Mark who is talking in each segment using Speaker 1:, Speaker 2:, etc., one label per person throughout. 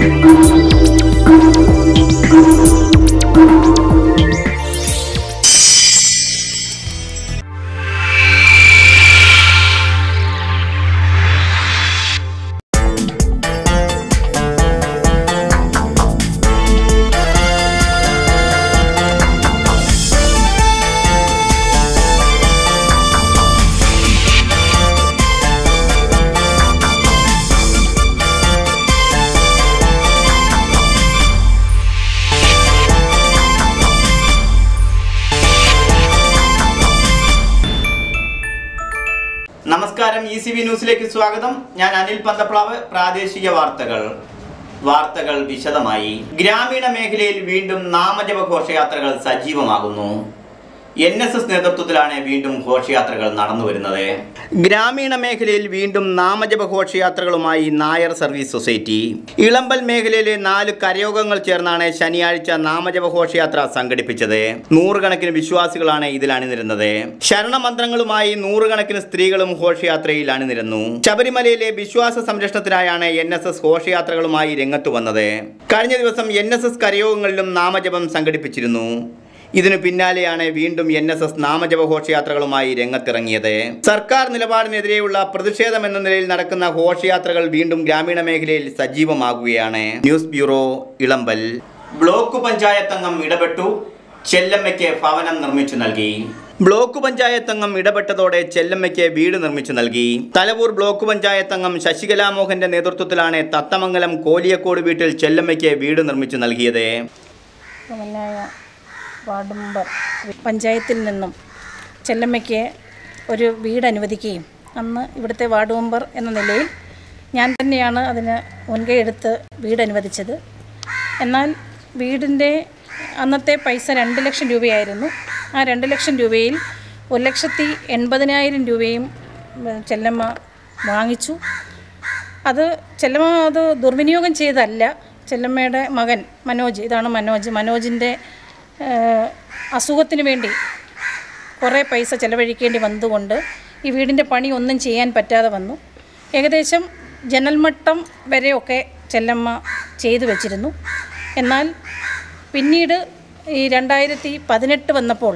Speaker 1: നമസ്കാരം E C V ന്യൂസിലേക്ക് സ്വാഗതം ഞാൻ അനിൽ പന്തപ്ലാവ് പ്രാദേശിക വാർത്തകൾ വാർത്തകൾ വിശദമായി ഗ്രാമീണ മേഖലയിൽ വീണ്ടും നാമജപ ഘോഷയാത്രകൾ സജീവമാകുന്നു എൻ എസ് എസ് നേതൃത്വത്തിലാണ് വീണ്ടും ഘോഷയാത്രകൾ നടന്നു വരുന്നത് ഗ്രാമീണ മേഖലയിൽ വീണ്ടും നാമജപ ഘോഷയാത്രകളുമായി നായർ സർവീസ് സൊസൈറ്റി ഇളമ്പൽ മേഖലയിലെ നാല് കരയോഗങ്ങൾ ചേർന്നാണ് ശനിയാഴ്ച നാമജപ ഘോഷയാത്ര സംഘടിപ്പിച്ചത് നൂറുകണക്കിന് വിശ്വാസികളാണ് ഇതിൽ അണിനിരുന്നത് ശരണമന്ത്രങ്ങളുമായി നൂറുകണക്കിന് സ്ത്രീകളും ഘോഷയാത്രയിൽ അണിനിരന്നു ശബരിമലയിലെ വിശ്വാസ സംരക്ഷണത്തിനായാണ് എൻ എസ് എസ് ഘോഷയാത്രകളുമായി രംഗത്തു വന്നത് കഴിഞ്ഞ ദിവസം എൻ എസ് എസ് കരയോഗങ്ങളിലും നാമജപം സംഘടിപ്പിച്ചിരുന്നു ഇതിനു പിന്നാലെയാണ് വീണ്ടും എൻ എസ് എസ് നാമജപ ഘോഷയാത്രകളുമായി രംഗത്തിറങ്ങിയത് സർക്കാർ നിലപാടിനെതിരെയുള്ള പ്രതിഷേധം എന്ന നിലയിൽ നടക്കുന്ന ഘോഷയാത്രകൾ വീണ്ടും ഗ്രാമീണ മേഖലയിൽ സജീവമാകുകയാണ് news bureau Elampal block panchayat അംഗം ഇടപെട്ടു ചെല്ലമ്മയ്ക്ക് ഭവനം നിർമ്മിച്ചു നൽകി ബ്ലോക്ക് പഞ്ചായത്ത് അംഗം ഇടപെട്ടതോടെ ചെല്ലമ്മയ്ക്ക് വീട് നിർമ്മിച്ചു നൽകി തലവൂർ ബ്ലോക്ക് പഞ്ചായത്ത് അംഗം ശശികലാ മോഹന്റെ നേതൃത്വത്തിലാണ് തത്തമംഗലം കോലിയക്കോട് വീട്ടിൽ ചെല്ലമ്മയ്ക്ക് വീട് നിർമ്മിച്ചു നൽകിയത്
Speaker 2: ബഹുമാനായ വാർഡ് മെമ്പർ പഞ്ചായത്തിൽ നിന്നും ചെല്ലമ്മയ്ക്ക് ഒരു വീട് അനുവദിക്കുകയും അന്ന് ഇവിടുത്തെ വാർഡ് മെമ്പർ എന്ന നിലയിൽ ഞാൻ തന്നെയാണ് അതിന് മുൻകൈ എടുത്ത് വീട് അനുവദിച്ചത് എന്നാൽ വീടിൻ്റെ അന്നത്തെ പൈസ രണ്ട് ലക്ഷം രൂപയായിരുന്നു ആ രണ്ട് ലക്ഷം രൂപയിൽ ഒരു ലക്ഷത്തി എൺപതിനായിരം രൂപയും ഉം, ചെല്ലമ്മ വാങ്ങിച്ചു അത് ചെല്ലമ്മ അത് ദുർവിനിയോഗം ചെയ്തല്ല ചെല്ലമ്മയുടെ മകൻ മനോജ് ഇതാണ് മനോജ് മനോജിൻ്റെ ഏഹ്, അസുഖത്തിന് വേണ്ടി കുറേ പൈസ ചെലവഴിക്കേണ്ടി വന്നതുകൊണ്ട് ഈ വീടിൻ്റെ പണി ഒന്നും ചെയ്യാൻ പറ്റാതെ വന്നു ഏകദേശം ജനൽമട്ടം വരെയൊക്കെ ചെല്ലമ്മ ചെയ്തു വെച്ചിരുന്നു എന്നാൽ പിന്നീട് ഈ രണ്ടായിരത്തി പതിനെട്ട് വന്നപ്പോൾ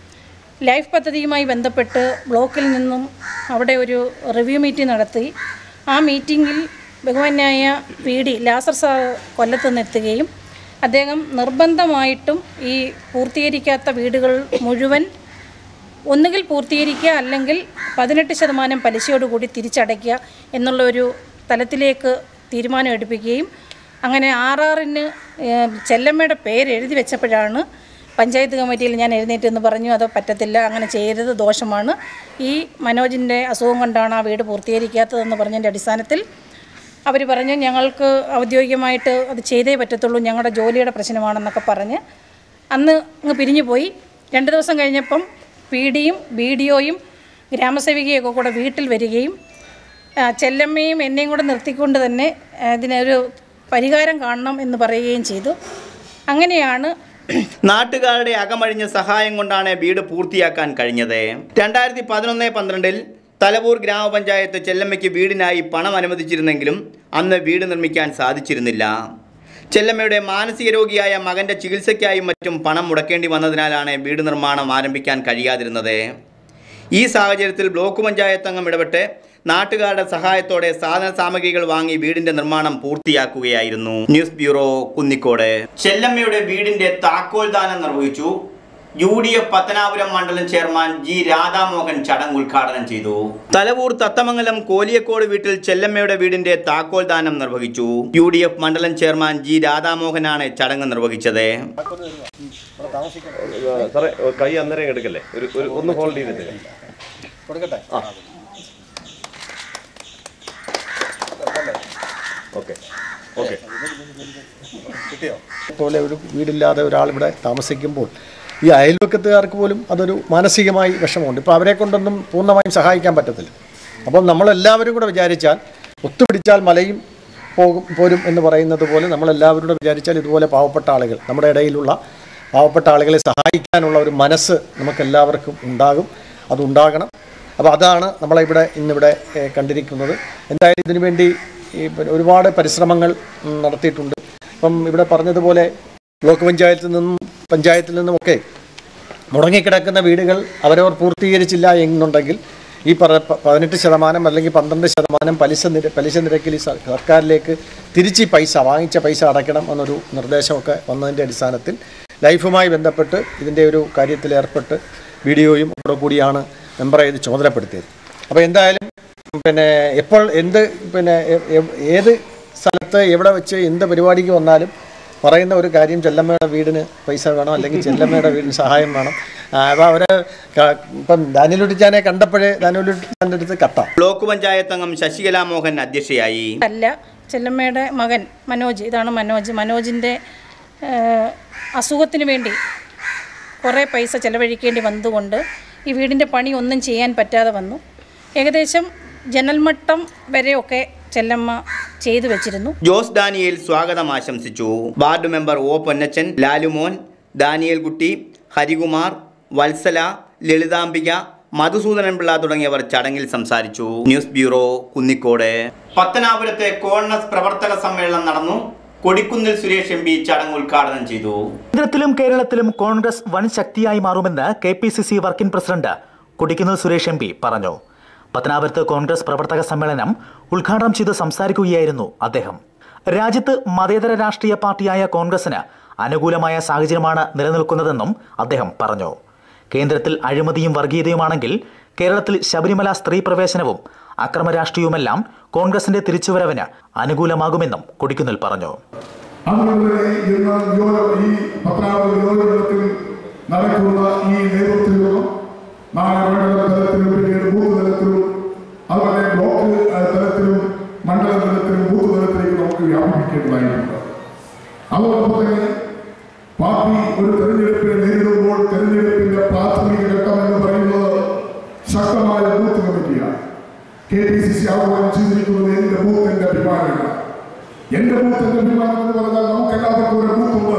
Speaker 2: ലൈഫ് പദ്ധതിയുമായി ബന്ധപ്പെട്ട് ബ്ലോക്കിൽ നിന്നും അവിടെ ഒരു റിവ്യൂ മീറ്റിംഗ് നടത്തി ആ മീറ്റിങ്ങിൽ ബഹുമാന്യായ പി ഡി ലാസർ സാർ കൊല്ലത്ത് നിന്ന് എത്തുകയും അദ്ദേഹം നിർബന്ധമായിട്ടും ഈ പൂർത്തീകരിക്കാത്ത വീടുകൾ മുഴുവൻ ഒന്നുകിൽ പൂർത്തീകരിക്കുക അല്ലെങ്കിൽ പതിനെട്ട് ശതമാനം പലിശയോടുകൂടി തിരിച്ചടയ്ക്കുക എന്നുള്ള ഒരു തലത്തിലേക്ക് തീരുമാനം എടുപ്പിക്കുകയും അങ്ങനെ ആർ ആറിന് ചെല്ലമ്മയുടെ പേര് എഴുതി വെച്ചപ്പോഴാണ് പഞ്ചായത്ത് കമ്മിറ്റിയിൽ ഞാൻ എഴുന്നേറ്റ് എന്ന് പറഞ്ഞു അത് പറ്റത്തില്ല അങ്ങനെ ചെയ്യരുത് ദോഷമാണ് ഈ മനോജിൻ്റെ അസുഖം കൊണ്ടാണ് ആ വീട് പൂർത്തീകരിക്കാത്തതെന്ന് പറഞ്ഞതിൻ്റെ അടിസ്ഥാനത്തിൽ അവർ പറഞ്ഞു ഞങ്ങൾക്ക് ഔദ്യോഗികമായിട്ട് അത് ചെയ്തേ പറ്റത്തുള്ളൂ ഞങ്ങളുടെ ജോലിയുടെ പ്രശ്നമാണെന്നൊക്കെ പറഞ്ഞ് അന്ന് അങ്ങ് പിരിഞ്ഞു പോയി രണ്ട് ദിവസം കഴിഞ്ഞപ്പം പി ഡിയും ബി ഡി ഒയും ഗ്രാമസേവികയൊക്കെ കൂടെ വീട്ടിൽ വരികയും ആ, ചെല്ലമ്മയും എന്നെയും കൂടെ നിർത്തിക്കൊണ്ട് തന്നെ ആ, ഇതിനൊരു പരിഹാരം കാണണം എന്ന് പറയുകയും ചെയ്തു അങ്ങനെയാണ്
Speaker 1: നാട്ടുകാരുടെ അകമഴിഞ്ഞ സഹായം കൊണ്ടാണ് വീട് പൂർത്തിയാക്കാൻ കഴിഞ്ഞത് രണ്ടായിരത്തി പതിനൊന്ന് പന്ത്രണ്ടിൽ തലവൂർ ഗ്രാമപഞ്ചായത്ത് ചെല്ലമ്മയ്ക്ക് വീടിനായി പണം അനുവദിച്ചിരുന്നെങ്കിലും അന്ന് വീട് നിർമ്മിക്കാൻ സാധിച്ചിരുന്നില്ല ചെല്ലമ്മയുടെ മാനസിക രോഗിയായ മകന്റെ ചികിത്സയ്ക്കായും മറ്റും പണം മുടക്കേണ്ടി വന്നതിനാലാണ് വീട് നിർമ്മാണം ആരംഭിക്കാൻ കഴിയാതിരുന്നത് ഈ സാഹചര്യത്തിൽ ബ്ലോക്ക് പഞ്ചായത്ത് അംഗം ഇടപെട്ട് നാട്ടുകാരുടെ സഹായത്തോടെ സാധന സാമഗ്രികൾ വാങ്ങി വീടിന്റെ നിർമ്മാണം പൂർത്തിയാക്കുകയായിരുന്നു ന്യൂസ് ബ്യൂറോ കുന്നിക്കോട് ചെല്ലമ്മയുടെ വീടിന്റെ താക്കോൽ ദാനം നിർവഹിച്ചു യു ഡി എഫ് പത്തനാപുരം മണ്ഡലം ചെയർമാൻ ജി രാധാമോഹൻ ചടങ്ങ് ഉദ്ഘാടനം ചെയ്തു തലവൂർ തത്തമംഗലം കോലിയക്കോട് വീട്ടിൽ ചെല്ലമ്മയുടെ വീടിന്റെ താക്കോൽ ദാനം നിർവഹിച്ചു യു ഡി എഫ് മണ്ഡലം ചെയർമാൻ ജി രാധാമോഹനാണ് ചടങ്ങ് നിർവഹിച്ചത്
Speaker 3: സാറേ കൈ അന്നേരം എടുക്കല്ലേ ഒരു ഒരു ഒന്ന് ഹോൾഡ് ചെയ്തിട്ട്
Speaker 4: കൊടുക്കട്ടെ
Speaker 3: ആ ഓക്കെ ഓക്കെ
Speaker 4: കിട്ടിയോ പോലെ ഒരു വീടില്ലാതെ ഒരാൾ ഇവിടെ താമസിക്കുമ്പോൾ ഈ അയൽവക്കത്തുകാർക്ക് പോലും അതൊരു മാനസികമായി വിഷമമുണ്ട് ഇപ്പോൾ അവരെ കൊണ്ടൊന്നും പൂർണ്ണമായും സഹായിക്കാൻ പറ്റത്തില്ല അപ്പം നമ്മളെല്ലാവരും കൂടെ വിചാരിച്ചാൽ ഒത്തുപിടിച്ചാൽ മലയും പോകും പോരും എന്ന് പറയുന്നത് പോലെ നമ്മളെല്ലാവരും കൂടെ വിചാരിച്ചാൽ ഇതുപോലെ പാവപ്പെട്ട ആളുകൾ നമ്മുടെ ഇടയിലുള്ള പാവപ്പെട്ട ആളുകളെ സഹായിക്കാനുള്ള ഒരു മനസ്സ് നമുക്കെല്ലാവർക്കും ഉണ്ടാകും അതുണ്ടാകണം അപ്പോൾ അതാണ് നമ്മളിവിടെ ഇന്നിവിടെ ഏഹ്, കണ്ടിരിക്കുന്നത് എന്തായാലും ഇതിനുവേണ്ടി ഈ പിന്നെ ഒരുപാട് പരിശ്രമങ്ങൾ ഉം, നടത്തിയിട്ടുണ്ട് ഇപ്പം ഇവിടെ പറഞ്ഞതുപോലെ ബ്ലോക്ക് പഞ്ചായത്തിൽ നിന്നും പഞ്ചായത്തിൽ നിന്നുമൊക്കെ മുടങ്ങിക്കിടക്കുന്ന വീടുകൾ അവരവർ പൂർത്തീകരിച്ചില്ല എന്നുണ്ടെങ്കിൽ ഈ പറ പ- പതിനെട്ട് ശതമാനം അല്ലെങ്കിൽ പന്ത്രണ്ട് ശതമാനം പലിശ നിര പലിശ നിരക്കിൽ ഈ സ- സർക്കാരിലേക്ക് തിരിച്ച് ഈ പൈസ വാങ്ങിച്ച പൈസ അടയ്ക്കണം എന്നൊരു നിർദ്ദേശമൊക്കെ വന്നതിൻ്റെ അടിസ്ഥാനത്തിൽ ലൈഫുമായി ബന്ധപ്പെട്ട് ഇതിൻ്റെ ഒരു കാര്യത്തിൽ ഏർപ്പെട്ട് വീഡിയോയും കൂടെ കൂടിയാണ് മെമ്പറെ ഇത് ചുമതലപ്പെടുത്തിയത് അപ്പോൾ എന്തായാലും പിന്നെ എപ്പോൾ എന്ത് പിന്നെ എ- എ- ഏത് സ്ഥലത്ത് എവിടെ വെച്ച് എന്ത് പരിപാടിക്ക് വന്നാലും പറയുന്ന ഒരു കാര്യം ചെല്ലമ്മയുടെ വീടിന് പൈസ വേണം അല്ലെങ്കിൽ ചെല്ലമ്മയുടെ വീടിന് സഹായം വേണം അപ്പോൾ അവർ ഇപ്പം ദാനിലുട്ടിച്ചാനെ കണ്ടപ്പോഴേ ദാനിലുട്ടിച്ചാൻ്റെ അടുത്ത് കത്താം
Speaker 1: ബ്ലോക്ക് പഞ്ചായത്ത് അംഗം ശശികല മോഹൻ അധ്യക്ഷയായി
Speaker 2: അല്ല ചെല്ലമ്മയുടെ മകൻ മനോജ് ഇതാണ് മനോജ് മനോജിൻ്റെ ഏഹ്, അസുഖത്തിന് വേണ്ടി കുറേ പൈസ ചെലവഴിക്കേണ്ടി വന്നതുകൊണ്ട് ഈ വീടിൻ്റെ പണി ഒന്നും ചെയ്യാൻ പറ്റാതെ വന്നു ഏകദേശം ജനൽമട്ടം വരെയൊക്കെ ചെല്ലമ്മ ചെയ്തു വെച്ചിരുന്നു
Speaker 1: ജോസ് ദാനിയേൽ സ്വാഗതം ആശംസിച്ചു ward member O Ponnachan Lalumon Daniel Kutty Harikumar Vatsala Lalithambika Madhusoodanan Pillai തുടങ്ങിയവർ ചടങ്ങിൽ സംസാരിച്ചു ന്യൂസ് ബ്യൂറോ കുന്നിക്കോട് പത്തനാപുരത്തെ കോൺഗ്രസ് പ്രവർത്തക സമ്മേളനം നടന്നു കൊടിക്കുന്നിൽ സുരേഷ് എം പി ചടങ്ങ് ഉദ്ഘാടനം ചെയ്തു
Speaker 5: കേന്ദ്രത്തിലും കേരളത്തിലും കോൺഗ്രസ് വൻ ശക്തിയായി മാറുമെന്ന് K P C C working president Kodikunnil Suresh M P പറഞ്ഞു പത്തനാപുരത്ത് കോൺഗ്രസ് പ്രവർത്തക സമ്മേളനം ഉദ്ഘാടനം ചെയ്ത് സംസാരിക്കുകയായിരുന്നു അദ്ദേഹം രാജ്യത്ത് മതേതര രാഷ്ട്രീയ പാർട്ടിയായ കോൺഗ്രസിന് അനുകൂലമായ സാഹചര്യമാണ് നിലനിൽക്കുന്നതെന്നും അദ്ദേഹം പറഞ്ഞു കേന്ദ്രത്തിൽ അഴിമതിയും വർഗീയതയുമാണെങ്കിൽ കേരളത്തിൽ ശബരിമല സ്ത്രീ പ്രവേശനവും അക്രമ രാഷ്ട്രീയവുമെല്ലാം കോൺഗ്രസിന്റെ തിരിച്ചുവരവിന് അനുകൂലമാകുമെന്നും കൊടിക്കുന്നിൽ പറഞ്ഞു
Speaker 6: അതുകൊണ്ട് തന്നെ ഇന്ന് യോ- ഈ പത്രാവത് നിയോജകമണ്ഡലത്തിൽ നടക്കുന്ന ഈ നേതൃത്വ യോഗം നാളെ മണ്ഡല തലത്തിലും പിന്നീട് ബൂത്ത് തലത്തിലും അതുപോലെ ബ്ലോക്ക് ആ, തലത്തിലും മണ്ഡല തലത്തിലും ബൂത്ത് തലത്തിലേക്ക് നമുക്ക് വ്യാപിപ്പിക്കേണ്ടതായിട്ടുണ്ട് അതോടൊപ്പം തന്നെ പാർട്ടി ഒരു തെരഞ്ഞെടുപ്പിനെ നേരിടുമ്പോൾ തെരഞ്ഞെടുപ്പിന്റെ പ്രാഥമിക ഘട്ടം എന്ന് പറയുന്നത് ശക്തമായ ബൂത്ത് കമ്മിറ്റിയാണ് കെ പി സി സി ആഹ്വാനം ചെയ്തിരിക്കുന്നത് എന്റെ ബൂത്തിന്റെ അഭിമാനമാണ് എന്റെ ബൂത്തിന്റെ അഭിമാനം എന്ന് പറഞ്ഞാൽ നമുക്ക് എല്ലാവർക്കും ഒരു ബൂത്തുണ്ട്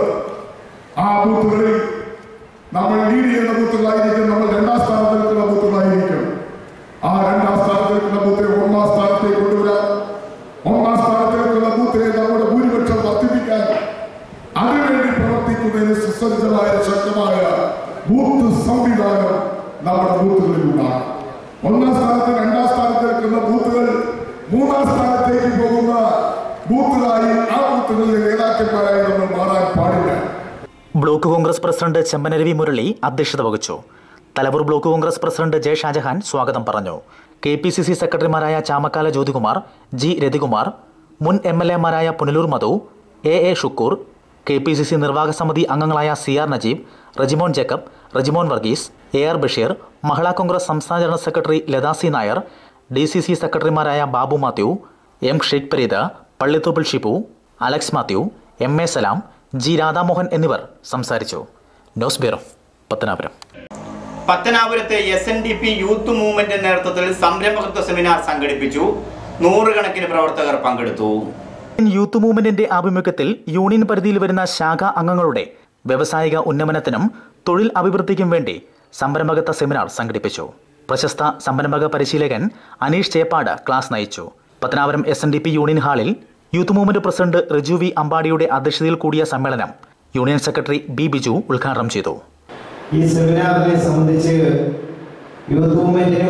Speaker 6: ആ ബൂത്തുകളിൽ നമ്മൾ ലീഡ് ചെയ്യുന്ന ബൂത്തുകളായിരിക്കും നമ്മൾ രണ്ടാം സ്ഥാനത്ത് നിൽക്കുന്ന ബൂത്തുകളായിരിക്കും ആ രണ്ടാം സ്ഥാനത്ത് നിൽക്കുന്ന ബൂത്തിനെ ഒന്നാം സ്ഥാനത്തേക്ക് കൊണ്ടുവരാൻ ഒന്നാം സ്ഥാനത്ത് നിൽക്കുന്ന ബൂത്തിനെ നമ്മുടെ ഭൂരിപക്ഷം വർദ്ധിപ്പിക്കാൻ അതിനുവേണ്ടി പ്രവർത്തിക്കുന്നതിന് സുസജ്ജമായ ശക്തമായ ബൂത്ത് സംവിധാനം നമ്മുടെ ബൂത്തുകളിലുണ്ടാകും ഒന്നാം സ്ഥാനത്ത് രണ്ടാം സ്ഥാനത്ത് നിൽക്കുന്ന ബൂത്തുകൾ മൂന്നാം സ്ഥാനത്തേക്ക് പോകുന്ന ബൂത്തുകളായി ആ ബൂത്തുകളിലെ നേതാക്കന്മാരായി നമ്മൾ മാറാൻ പാടില്ല
Speaker 5: ബ്ലോക്ക് കോൺഗ്രസ് പ്രസിഡന്റ് ചെമ്മനരവി മുരളി അധ്യക്ഷത വഹിച്ചു Thalavoor block Congress president J Shajahan സ്വാഗതം പറഞ്ഞു കെ പി സി സി സെക്രട്ടറിമാരായ ചാമക്കാല ജ്യോതികുമാർ ജി രതികുമാർ മുൻ എം എൽ എമാരായ Punalur Madhu A A Shukoor K P C C നിർവാഹക സമിതി അംഗങ്ങളായ C R Najeeb Rejimon Jacob Rejimon Varghese A R Basheer Mahila Congress സംസ്ഥാന general secretary Lathasi Nair D C C സെക്രട്ടറിമാരായ Babu Mathew M Sheikh Pareed Pallithoppil Shippu Alex Mathew M A Salam G Radhamohan എന്നിവർ സംസാരിച്ചു ന്യൂസ് ബ്യൂറോ പത്തനാപുരം
Speaker 1: പത്തനാപുരത്തെ S N D P youth movement നേതൃത്വത്തിൽ സംരംഭകത്വ സെമിനാർ സംഘടിപ്പിച്ചു നൂറുകണക്കിന് പ്രവർത്തകർ പങ്കെടുത്തു
Speaker 5: യൂത്ത് മൂവ്മെന്റിന്റെ ആഭിമുഖ്യത്തിൽ യൂണിയൻ പരിധിയിൽ വരുന്ന ശാഖ അംഗങ്ങളുടെ വ്യവസായിക ഉന്നമനത്തിനും തൊഴിൽ അഭിവൃദ്ധിക്കും വേണ്ടി സംരംഭകത്വ സെമിനാർ സംഘടിപ്പിച്ചു പ്രശസ്ത സംരംഭക പരിശീലകൻ അനീഷ് ചേപ്പാട് ക്ലാസ് നയിച്ചു Pathanapuram S N D P union ഹാളിൽ youth movement president Riju V അമ്പാടിയുടെ അധ്യക്ഷതയിൽ കൂടിയ സമ്മേളനം യൂണിയൻ സെക്രട്ടറി ബി ബിജു ഉദ്ഘാടനം ചെയ്തു
Speaker 7: ഈ സെമിനാറിനെ സംബന്ധിച്ച് യൂത്ത് മൂവ്മെന്റിനും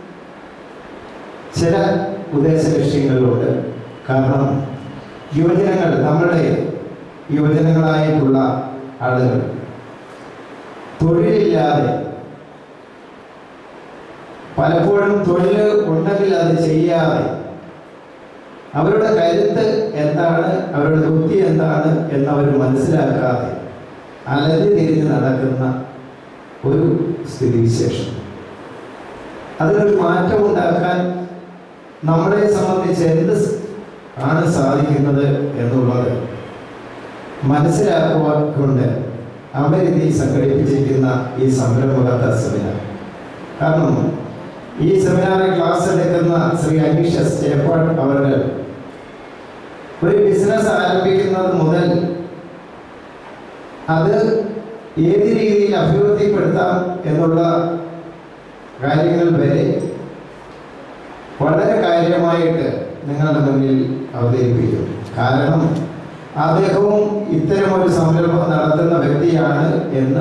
Speaker 7: ചില ഉദ്ദേശ ലക്ഷ്യങ്ങളുണ്ട് കാരണം യുവജനങ്ങൾ നമ്മുടെ യുവജനങ്ങളായിട്ടുള്ള ആളുകൾ തൊഴിലില്ലാതെ പലപ്പോഴും തൊഴിൽ ഉണ്ടെങ്കിൽ അത് ചെയ്യാതെ അവരുടെ കരുത്ത് എന്താണ് അവരുടെ ബുദ്ധി എന്താണ് എന്ന് അവർ മനസ്സിലാക്കാതെ അലഞ്ഞു തിരിഞ്ഞ് നടക്കുന്ന ഒരു സ്ഥിതിവിശേഷം അതിനൊരു മാറ്റം ഉണ്ടാക്കാൻ നമ്മളെ സംബന്ധിച്ച് എന്ത് സ് ആണ് സാധിക്കുന്നത് എന്നുള്ളത് മനസ്സിലാക്കുവാൻ കൊണ്ട് അവരിത് ഈ സംഘടിപ്പിച്ചിരിക്കുന്ന ഈ സംരംഭകത്വ സെമിനാർ കാരണം ഈ സെമിനാറിൽ ക്ലാസ് എടുക്കുന്ന ശ്രീ അനീഷ് എസ് ചേപ്പാട് അവർ ഒരു ബിസിനസ് ആരംഭിക്കുന്നത് മുതൽ അത് ഏത് രീതിയിൽ അഭിവൃദ്ധിപ്പെടുത്താം എന്നുള്ള കാര്യങ്ങൾ വരെ വളരെ കാര്യമായിട്ട് നിങ്ങളുടെ മുന്നിൽ അവതരിപ്പിക്കും കാരണം അദ്ദേഹവും ഇത്തരം ഒരു സംരംഭം നടത്തുന്ന വ്യക്തിയാണ് എന്ന്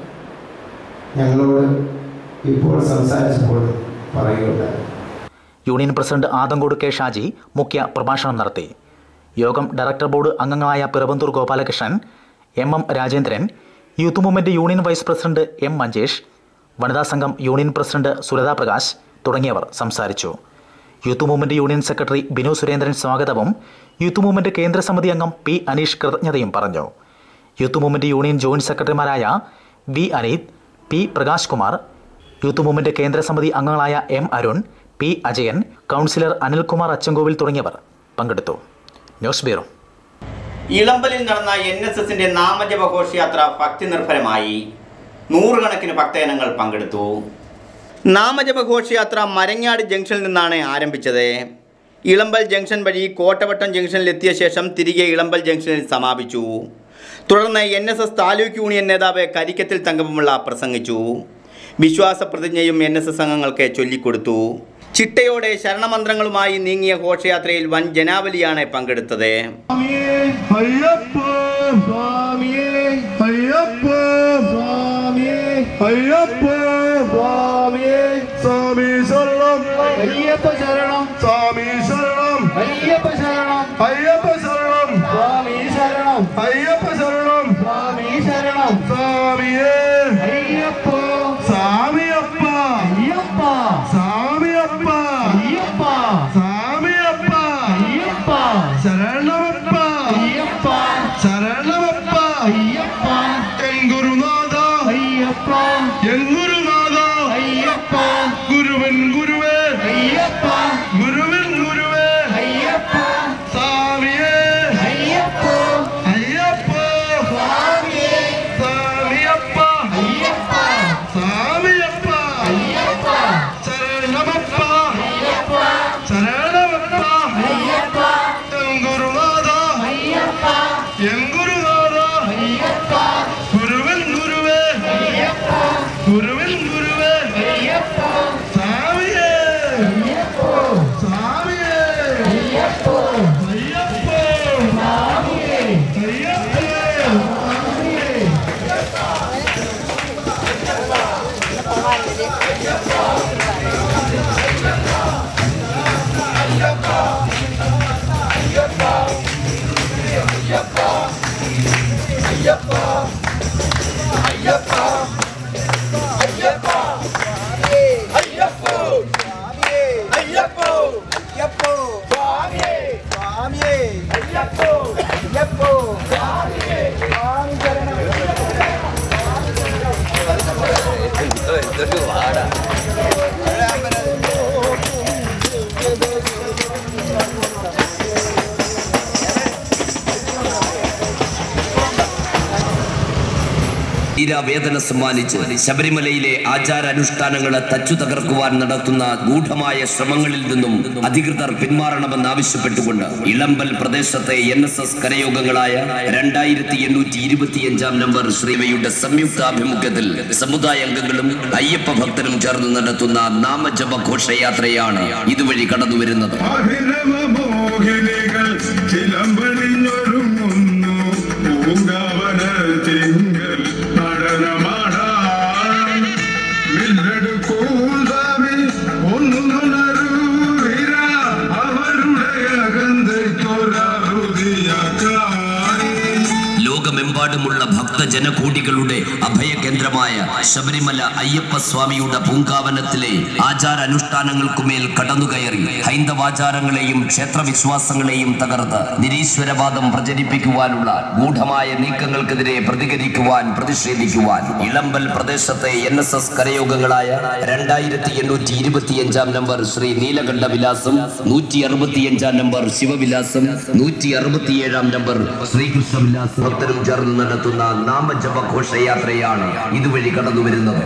Speaker 7: ഞങ്ങളോട് ഇപ്പോൾ സംസാരിച്ചപ്പോൾ പറയുകയുണ്ടായി
Speaker 5: union president Adankode K Shaji മുഖ്യ പ്രഭാഷണം നടത്തി യോഗം ഡയറക്ടർ ബോർഡ് അംഗങ്ങളായ Piravanthoor Gopalakrishnan M M Rajendran youth movement union vice president M Manjesh വനിതാ സംഘം യൂണിയൻ പ്രസിഡന്റ് സുലത പ്രകാശ് തുടങ്ങിയവർ സംസാരിച്ചു youth movement union secretary Binu Surendran സ്വാഗതവും യൂത്ത് മൂവ്മെന്റ് കേന്ദ്ര സമിതി അംഗം പി അനീഷ് കൃതജ്ഞതയും പറഞ്ഞു യൂത്ത് മൂവ്മെന്റ് യൂണിയൻ ജോയിന്റ് സെക്രട്ടറിമാരായ V Aneeth P Prakash Kumar youth movement കേന്ദ്ര സമിതി അംഗങ്ങളായ M Arun P Ajayan councillor Anilkumar Achankovil തുടങ്ങിയവർ പങ്കെടുത്തു ന്യൂസ് ബ്യൂറോ
Speaker 1: ഇളമ്പലിൽ നടന്ന എൻ എസ് എസിന്റെ നാമജപ ഘോഷയാത്ര ഭക്തി നിർഭരമായി നൂറുകണക്കിന് ഭക്തജനങ്ങൾ പങ്കെടുത്തു നാമജപ ഘോഷയാത്ര മരങ്ങാട് ജംഗ്ഷനിൽ നിന്നാണ് ആരംഭിച്ചത് ഇളമ്പൽ ജംഗ്ഷൻ വഴി കോട്ടവട്ടം ജംഗ്ഷനിലെത്തിയ ശേഷം തിരികെ ഇളമ്പൽ ജംഗ്ഷനിൽ സമാപിച്ചു തുടർന്ന് N S S taluk union നേതാവ് കരിക്കത്തിൽ തങ്കപ്പമുള്ള പ്രസംഗിച്ചു വിശ്വാസ പ്രതിജ്ഞയും എൻ എസ് എസ് അംഗങ്ങൾക്ക് ചൊല്ലിക്കൊടുത്തു ചിട്ടയോടെ ശരണമന്ത്രങ്ങളുമായി നീങ്ങിയ ഘോഷയാത്രയിൽ വൻ ജനാവലിയാണ് പങ്കെടുത്തത്
Speaker 6: അയ്യപ്പ സ്വാമിയേ അയ്യപ്പ സ്വാമിയേ അയ്യപ്പ സ്വാമിയേ സ്വാമി ശരണം അയ്യപ്പ ശരണം സ്വാമി ശരണം അയ്യപ്പ ശരണം അയ്യപ്പ ശരണം സ്വാമി ശരണം അയ്യപ്പ ശരണം സ്വാമി ശരണം സ്വാമിയേ അയ്യപ്പ സ്വാമിയപ്പ അയ്യപ്പ സ്വാമിയപ്പ അയ്യപ്പ സ്വാമിയപ്പ അയ്യപ്പ ശരണമപ്പ അയ്യപ്പ ശരണമപ്പ അയ്യപ്പ എൻ ഗുരുനാഥ അയ്യപ്പ എൻ ഗുരുനാഥ അയ്യപ്പ ഗുരുവൻ ഗുരുവേ അയ്യപ്പ ഗുരുവൻ ഗുരുവേ അയ്യപ്പ സ്വാമിയേ അയ്യപ്പ അയ്യപ്പ സ്വാമിയേ സ്വാമിയപ്പ അയ്യപ്പ സ്വാമിയപ്പ അയ്യപ്പ ശരണമപ്പ അയ്യപ്പ ശരണമപ്പ അയ്യപ്പ എൻ ഗുരുനാഥ അയ്യപ്പ എൻ ഗുരുനാഥ അയ്യപ്പ ഗുരുവൻ ഗുരുവേ അയ്യപ്പ ഗുരുവൻ ഗുരുവേ അയ്യപ്പ സ്വാമിയേ അയ്യപ്പ സ്വാമിയേ അയ്യപ്പ അയ്യപ്പ സ്വാമിയേ അയ്യപ്പ സ്വാമിയേ
Speaker 8: വേദന സമ്മാനിച്ച് ശബരിമലയിലെ ആചാരാനുഷ്ഠാനങ്ങളെ തച്ചു തകർക്കുവാൻ നടത്തുന്ന ഗൂഢമായ ശ്രമങ്ങളിൽ നിന്നും അധികൃതർ പിന്മാറണമെന്നാവശ്യപ്പെട്ടുകൊണ്ട് ഇളമ്പൽ പ്രദേശത്തെ എൻ എസ് എസ് കരയോഗങ്ങളായ രണ്ടായിരത്തി എണ്ണൂറ്റി ഇരുപത്തിയഞ്ചാം നമ്പർ ശ്രീവയുടെ സംയുക്താഭിമുഖ്യത്തിൽ സമുദായ അംഗങ്ങളും അയ്യപ്പ ഭക്തരും ചേർന്ന് നടത്തുന്ന നാമജപ ഘോഷയാത്രയാണ് ഇതുവഴി കടന്നുവരുന്നത്
Speaker 6: അഭിനവമോഹിനികൾ ചിലമ്പണിഞ്ഞൊരുങ്ങുന്നു പൂങ്കാവന തിങ്കൾ നടനമാടാൻ മില്ലെടുക്കൂ സ്വാമി ഒന്നു നുണരൂര അവരുടെ അകന്തയ്ക്കൊരറുതിയാക്കാൻ
Speaker 8: ലോകമെമ്പാടുമുള്ള ഭക്തജനകോടികളുടെ അഭയകേന്ദ്രമായ ശബരിമല അയ്യപ്പ സ്വാമിയുടെ പൂങ്കാവനത്തിലെ ആചാര അനുഷ്ഠാനങ്ങൾക്കുമേൽ കടന്നുകയറി ഹൈന്ദവാചാരങ്ങളെയും ക്ഷേത്രവിശ്വാസങ്ങളെയും തകർത്ത് നിരീശ്വരവാദം പ്രചരിപ്പിക്കുവാനുള്ള ഗൂഢമായ നീക്കങ്ങൾക്കെതിരെ പ്രതികരിക്കുവാൻ പ്രതിഷേധിക്കുവാൻ ഇളമ്പൽ പ്രദേശത്തെ എൻ എസ് എസ് കരയോഗങ്ങളായ രണ്ടായിരത്തി എണ്ണൂറ്റി ഇരുപത്തിയഞ്ചാം നമ്പർ ശ്രീ നീലകണ്ഠ വിലാസം നൂറ്റി അറുപത്തിയഞ്ചാം നമ്പർ ശിവവിലാസം നൂറ്റി അറുപത്തിയേഴാം നമ്പർ ശ്രീകൃഷ്ണ വിലാസം ഭക്തരും ചേർന്ന് നടത്തുന്ന നാമജപ ഘോഷയാത്രയാണ് ഇതുവഴി കടന്നു വരുന്നത്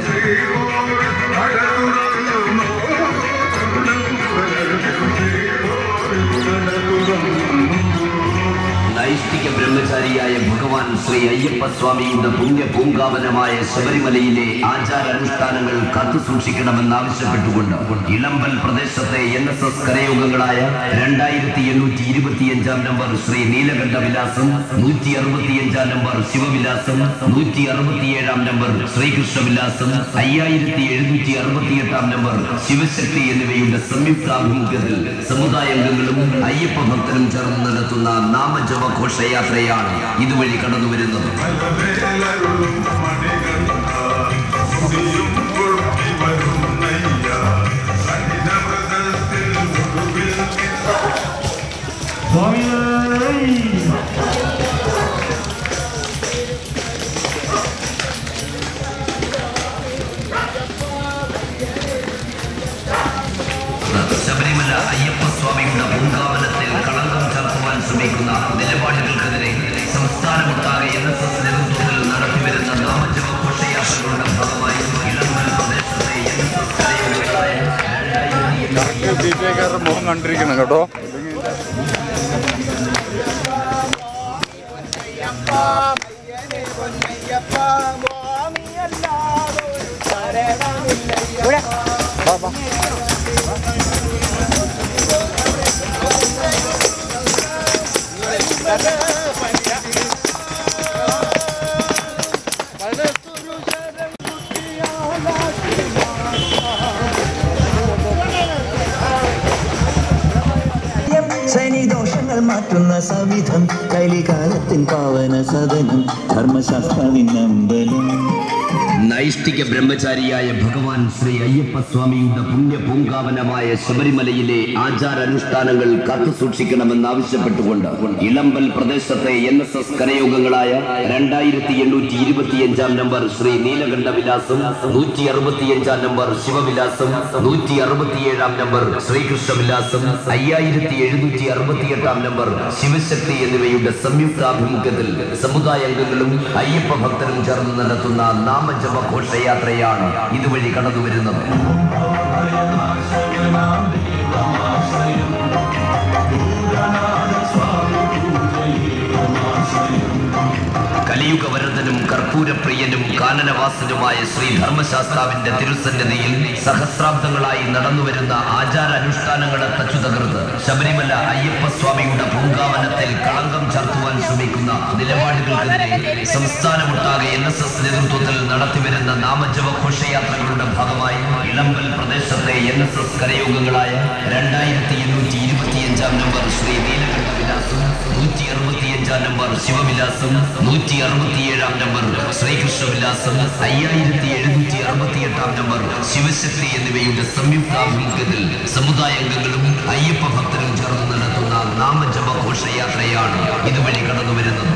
Speaker 8: നൈഷ്ഠിക ബ്രഹ്മചര്യ ബ്രഹ്മചാരിയായ ഭഗവാൻ ശ്രീ അയ്യപ്പ സ്വാമിയുടെ പുണ്യ പൂങ്കാവനമായ ശബരിമലയിലെ ആചാരാനുഷ്ഠാനങ്ങൾ കാത്തു സൂക്ഷിക്കണമെന്നാവശ്യപ്പെട്ടുകൊണ്ട് ഇളമ്പൽ പ്രദേശത്തെ എൻ എസ് എസ് കരയോഗങ്ങളായ രണ്ടായിരത്തി എണ്ണൂറ്റി ഇരുപത്തിയഞ്ചാം നമ്പർ ശ്രീ നീലകണ്ഠ വിലാസം നൂറ്റി അറുപത്തിയഞ്ചാം നമ്പർ ശിവവിലാസം നൂറ്റി അറുപത്തിയേഴാം നമ്പർ ശ്രീകൃഷ്ണ വിലാസം അയ്യായിരത്തി എഴുന്നൂറ്റി അറുപത്തിയെട്ടാം നമ്പർ ശിവശക്തി എന്നിവയുടെ സംയുക്താഭിമുഖ്യത്തിൽ സമുദായാംഗങ്ങളും അയ്യപ്പ ഭക്തരും ചേർന്ന് നടത്തുന്ന നാമജപ ഘോഷയാത്രയാണ് ഇതുവഴി കടന്നു വരുന്നത് ശബരിമല അയ്യപ്പ സ്വാമിയുടെ പൂങ്കാവനത്തിൽ കളങ്കം ചേർക്കുവാൻ ശ്രമിക്കുന്ന നിലപാടുകൾക്കെതിരെ സംസ്ഥാനമൊട്ടാകെ എൻ എസ് എസ് നേതൃത്വത്തിൽ നടത്തിവരുന്ന നാമജപ ഘോഷയാത്രകളുടെ ഭാഗമായി ഇളമ്പൽ പ്രദേശത്തെ എൻ എസ് എസ് കരയോഗങ്ങളായ
Speaker 6: മുഖം കണ്ടിരിക്കണം കേട്ടോ
Speaker 9: ശനിദോഷങ്ങൾ മാറ്റുന്ന സവിധം കലികാലത്തിൻ പാവന സദനം ധർമ്മശാസ്ത്രവിനമ്പലം
Speaker 8: നൈഷ്ഠിക ബ്രഹ്മചാരിയായ ഭഗവാൻ ശ്രീ അയ്യപ്പ സ്വാമിയുടെ പുണ്യ പൂങ്കാവനമായ ശബരിമലയിലെ ആചാരാനുഷ്ഠാനങ്ങൾ കാത്തു സൂക്ഷിക്കണമെന്നാവശ്യപ്പെട്ടുകൊണ്ട് ഇളമ്പൽ പ്രദേശത്തെ എൻ എസ് എസ് കരയോഗങ്ങളായ രണ്ടായിരത്തി എണ്ണൂറ്റി ഇരുപത്തിയഞ്ചാം നമ്പർ ശ്രീ നീലകണ്ഠ വിലാസം നൂറ്റി അറുപത്തിയഞ്ചാം നമ്പർ ശിവവിലാസം നൂറ്റി അറുപത്തിയേഴാം നമ്പർ ശ്രീകൃഷ്ണ വിലാസം അയ്യായിരത്തി എഴുന്നൂറ്റി അറുപത്തിയെട്ടാം നമ്പർ ശിവശക്തി എന്നിവയുടെ സംയുക്താഭിമുഖ്യത്തിൽ സമുദായാംഗങ്ങളും അയ്യപ്പ ഭക്തരും ചേർന്ന് നടത്തുന്ന നാമജപ ഘോഷയാത്രയാണ് ഇതുവഴി കടന്നു വരുന്നത് കലിയുഗ വരദനും കർപ്പൂരപ്രിയനും കാനനവാസനുമായ ശ്രീ ധർമ്മശാസ്താവിന്റെ തിരുസന്നിധിയിൽ സഹസ്രാബ്ദങ്ങളായി നടന്നുവരുന്ന ആചാര അനുഷ്ഠാനങ്ങളെ തച്ചു തകർത്ത് ശബരിമല അയ്യപ്പ സ്വാമിയുടെ പൂങ്കാവനത്തിൽ കളങ്കം ചാർത്തുവാൻ ശ്രമിക്കുന്ന നിലപാടുകൾക്കെതിരെ സംസ്ഥാനമൊട്ടാകെ എൻ എസ് എസ് നേതൃത്വത്തിൽ നടത്തിവരുന്ന നാമജപ ഘോഷയാത്രകളുടെ ഭാഗമായി ഇളമ്പൽ പ്രദേശത്തെ എൻ എസ് എസ് കരയോഗങ്ങളായ രണ്ടായിരത്തി എണ്ണൂറ്റി ഇരുപത്തിയഞ്ചാം നമ്പർ ശ്രീ നീലകണ്ഠ വിലാസം നൂറ്റി അറുപത്തിയഞ്ചാം നമ്പർ ശിവവിലാസം നൂറ്റി അറുപത്തിയേഴാം നമ്പർ ശ്രീകൃഷ്ണ വിലാസം അയ്യായിരത്തി എഴുന്നൂറ്റി അറുപത്തിയെട്ടാം നമ്പർ ശിവശക്തി എന്നിവയുടെ സംയുക്താഭിമുഖ്യത്തിൽ സമുദായാംഗങ്ങളും അയ്യപ്പ ഭക്തരും ചേർന്ന് നടത്തുന്ന നാമജപ ഘോഷയാത്രയാണ് ഇതുവഴി കടന്നു വരുന്നത്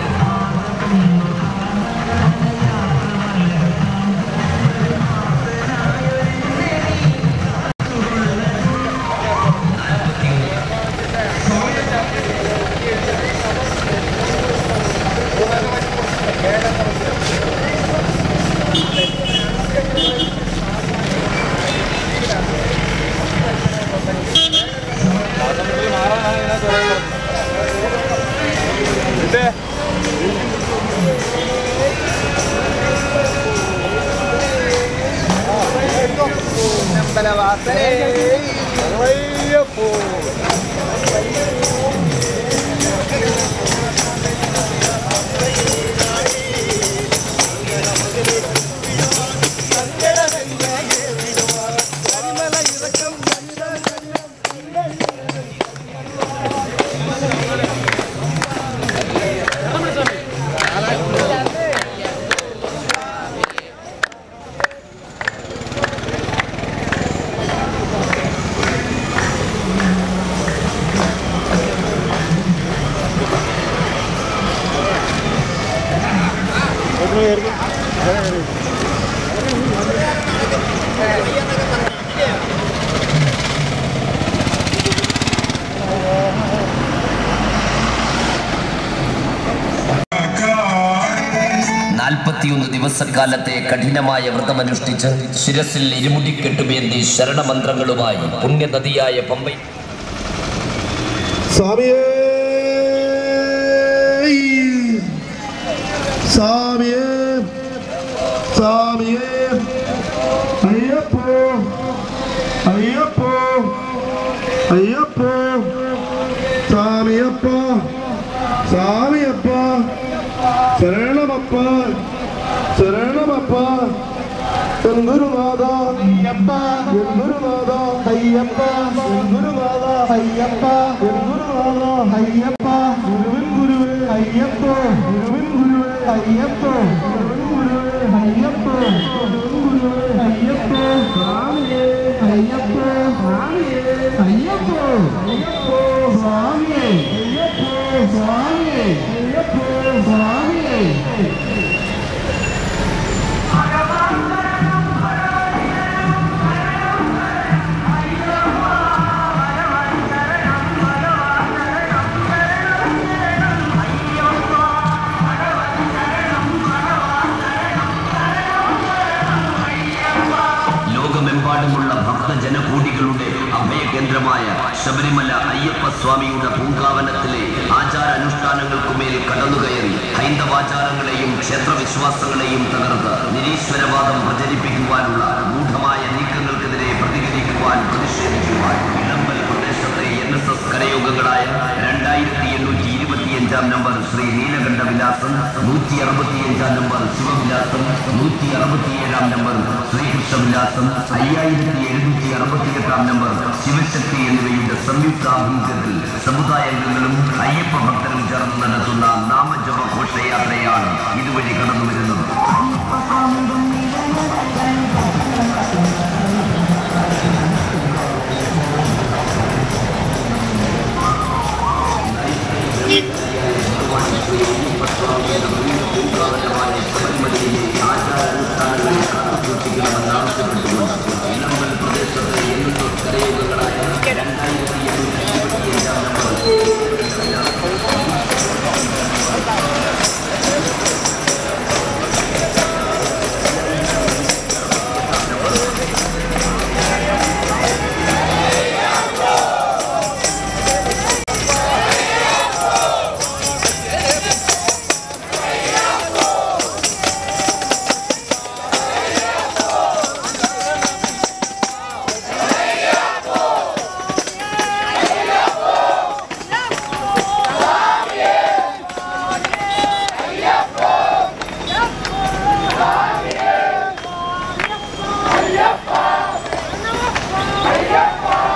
Speaker 8: നാൽപ്പത്തിയൊന്ന് ദിവസക്കാലത്തെ കഠിനമായ വ്രതമനുഷ്ഠിച്ച് ശിരസിൽ ഇരുമുടിക്കെട്ടുമേന്തി ശരണമന്ത്രങ്ങളുമായി പുണ്യനദിയായ പമ്പ
Speaker 6: സ്വാമിയേ സ്വാമിയേ സ്വാമിയേ അയ്യപ്പോ അയ്യപ്പോ അയ്യപ്പോ സ്വാമിയപ്പ സ്വാമിയപ്പ ശരണമപ്പ ശരണമപ്പ ഗുരുനാഥ അയ്യപ്പ ഗുരുനാഥ അയ്യപ്പ ഗുരുനാഥ അയ്യപ്പ ഗുരുനാഥ അയ്യപ്പ ഗുരുവിൻ ഗുരുവേ അയ്യപ്പ ഗുരുവിൻ ഗുരുവേ അയ്യപ്പ ഗുരുവിൻ ഗുരുവേ അയ്യപ്പ ഗുരുവിൻ ഗുരുവേ അയ്യപ്പ സ്വാമിയേ അയ്യപ്പ സ്വാമിയേ അയ്യപ്പ അയ്യപ്പ സ്വാമിയേ അയ്യപ്പ സ്വാമിയേ അയ്യപ്പ സ്വാമിയേ
Speaker 8: ലോകമെമ്പാടുമുള്ള ഭക്തജനകൂടികളുടെ അഭയകേന്ദ്രമായ ശബരിമല അയ്യപ്പ സ്വാമിയുടെ പൂങ്കാവനത്തിലെ ആചാരാനുഷ്ഠാനങ്ങൾക്കുമേൽ കടന്നുകയറി ഹൈന്ദവാചാരങ്ങളെയും ക്ഷേത്രവിശ്വാസങ്ങളെയും തകർത്ത് നിരീശ്വരവാദം പ്രചരിപ്പിക്കുവാനുള്ള ഗൂഢമായ നീക്കങ്ങൾക്കെതിരെ പ്രതികരിക്കുവാൻ പ്രതിഷേധിക്കുവാൻ ഇളമ്പൽ പ്രദേശത്തെ എൻ എസ് എസ് കരയോഗങ്ങളായ രണ്ടായിരത്തി എണ്ണൂറ്റി ഇരുപത്തിയഞ്ചാം നമ്പർ ശ്രീ നീലകണ്ഠ വിലാസം നൂറ്റി അറുപത്തിയഞ്ചാം നമ്പർ ശിവവിലാസം നൂറ്റി അറുപത്തിയേഴാം നമ്പർ ശ്രീകൃഷ്ണ വിലാസം അയ്യായിരത്തി എഴുന്നൂറ്റി അറുപത്തിയെട്ടാം നമ്പർ ശിവശക്തി എന്നിവയുടെ സംയുക്താഭിമുഖ്യത്തിൽ സമുദായാംഗങ്ങളും അയ്യപ്പ ഭക്തരും ചേർന്ന് നടത്തുന്ന നാമജപ ഘോഷയാത്രയാണ് ഇതുവഴി കടന്നു വരുന്നത്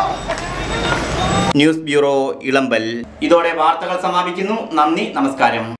Speaker 1: ന്യൂസ് ബ്യൂറോ ഇളമ്പൽ ഇതോടെ വാർത്തകൾ സമാപിക്കുന്നു നന്ദി നമസ്കാരം